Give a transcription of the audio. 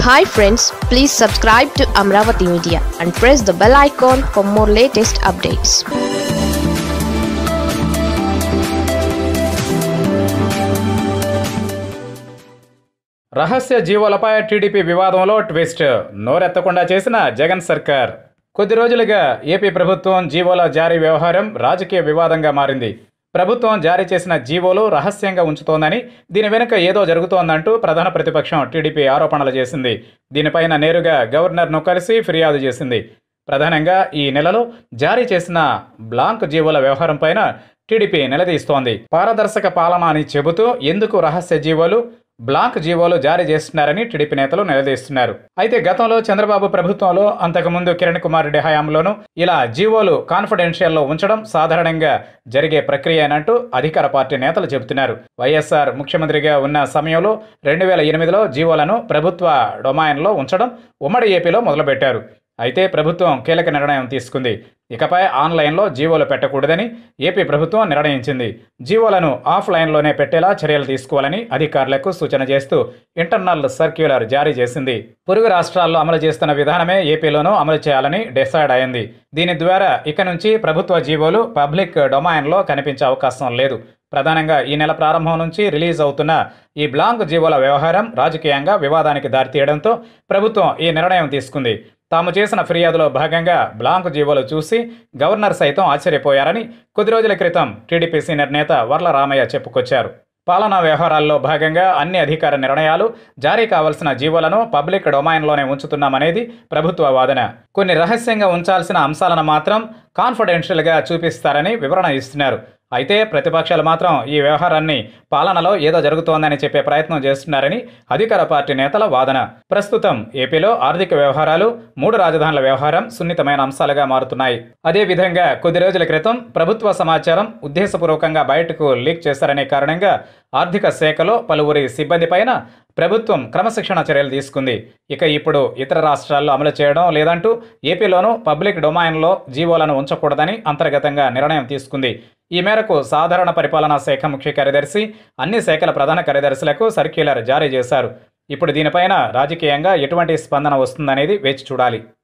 hi friends please subscribe to Amaravati media and press the bell icon for more latest updates రహస్య జీవోలపై TDP వివాదంలో twist నోరెత్తకుండా చేసిన జగన్ సర్కార్ కొద్ది రోజులుగా ఏపీ ప్రభుత్వం జీవోల జారీ వ్యవహారం రాజకీయ వివాదంగా మారింది ప్రభుత్వం జారీ చేసిన జీవోలు రహస్యంగా ఉంచుతోందని దీని వెనుక ఏదో జరుగుతోందంటూ ప్రధాన ప్రతిపక్షం టీడీపీ ఆరోపణలు చేసింది దీనిపైన నేరుగా గవర్నర్ను కలిసి ఫిర్యాదు చేసింది ప్రధానంగా ఈ నెలలో జారీ చేసిన బ్లాంక్ జీవోల వ్యవహారం పైన టీడీపీ నిలదీస్తోంది పారదర్శక పాలన అని చెబుతూ ఎందుకు రహస్య జీవోలు బ్లాంక్ జీవోలు జారీ చేస్తున్నారని టీడీపీ నేతలు నిలదీస్తున్నారు అయితే గతంలో చంద్రబాబు ప్రభుత్వంలో అంతకుముందు కిరణ్ కుమార్ రెడ్డి హయాంలోనూ ఇలా జీవోలు కాన్ఫిడెన్షియల్లో ఉంచడం సాధారణంగా జరిగే ప్రక్రియనంటూ అధికార పార్టీ నేతలు చెబుతున్నారు వైఎస్ఆర్ ముఖ్యమంత్రిగా ఉన్న సమయంలో రెండు వేల ఎనిమిదిలో జీవోలను ప్రభుత్వ డొమైన్లో ఉంచడం ఉమ్మడి ఏపీలో మొదలుపెట్టారు అయితే ప్రభుత్వం కీలక నిర్ణయం తీసుకుంది ఇకపై ఆన్లైన్లో జీవోలు పెట్టకూడదని ఏపీ ప్రభుత్వం నిర్ణయించింది జీవోలను ఆఫ్లైన్లోనే పెట్టేలా చర్యలు తీసుకోవాలని అధికారులకు సూచన చేస్తూ ఇంటర్నల్ సర్క్యులర్ జారీ చేసింది పొరుగు రాష్ట్రాల్లో అమలు చేస్తున్న విధానమే ఏపీలోనూ అమలు చేయాలని డిసైడ్ అయింది దీని ద్వారా ఇక నుంచి ప్రభుత్వ జీవోలు పబ్లిక్ డొమైన్లో కనిపించే అవకాశం లేదు ప్రధానంగా ఈ నెల ప్రారంభం నుంచి రిలీజ్ అవుతున్న ఈ బ్లాంక్ జీవోల వ్యవహారం రాజకీయంగా వివాదానికి దారితీయడంతో ప్రభుత్వం ఈ నిర్ణయం తీసుకుంది తాము చేసిన ఫిర్యాదులో భాగంగా బ్లాంక్ జీవోలు చూసి గవర్నర్ సైతం ఆశ్చర్యపోయారని కొద్ది రోజుల క్రితం టీడీపీ సీనియర్ నేత వర్ల రామయ్య చెప్పుకొచ్చారు పాలనా వ్యవహారాల్లో భాగంగా అన్ని అధికార నిర్ణయాలు జారీ కావాల్సిన జీవోలను పబ్లిక్ డొమైన్లోనే ఉంచుతున్నామనేది ప్రభుత్వ వాదన కొన్ని రహస్యంగా ఉంచాల్సిన అంశాలను మాత్రం కాన్ఫిడెన్షియల్గా చూపిస్తారని వివరణ ఇస్తున్నారు అయితే ప్రతిపక్షాలు మాత్రం ఈ వ్యవహారాన్ని పాలనలో ఏదో జరుగుతోందని చెప్పే ప్రయత్నం చేస్తున్నారని అధికార పార్టీ నేతల వాదన ప్రస్తుతం ఏపీలో ఆర్థిక వ్యవహారాలు మూడు రాజధానుల వ్యవహారం సున్నితమైన అంశాలుగా మారుతున్నాయి అదేవిధంగా కొద్ది రోజుల క్రితం ప్రభుత్వ సమాచారం ఉద్దేశపూర్వకంగా బయటకు లీక్ చేశారనే కారణంగా ఆర్థిక శాఖలో పలువురి సిబ్బంది పైన ప్రభుత్వం క్రమశిక్షణ చర్యలు తీసుకుంది ఇక ఇప్పుడు ఇతర రాష్ట్రాల్లో అమలు చేయడం లేదంటూ ఏపీలోనూ పబ్లిక్ డొమైన్లో జీవోలను ఉంచకూడదని అంతర్గతంగా నిర్ణయం తీసుకుంది ఈ మేరకు సాధారణ పరిపాలనా శాఖ ముఖ్య కార్యదర్శి అన్ని శాఖల ప్రధాన కార్యదర్శులకు సర్క్యులర్ జారీ చేశారు ఇప్పుడు దీనిపైన రాజకీయంగా ఎటువంటి స్పందన వస్తుందనేది వేచి చూడాలి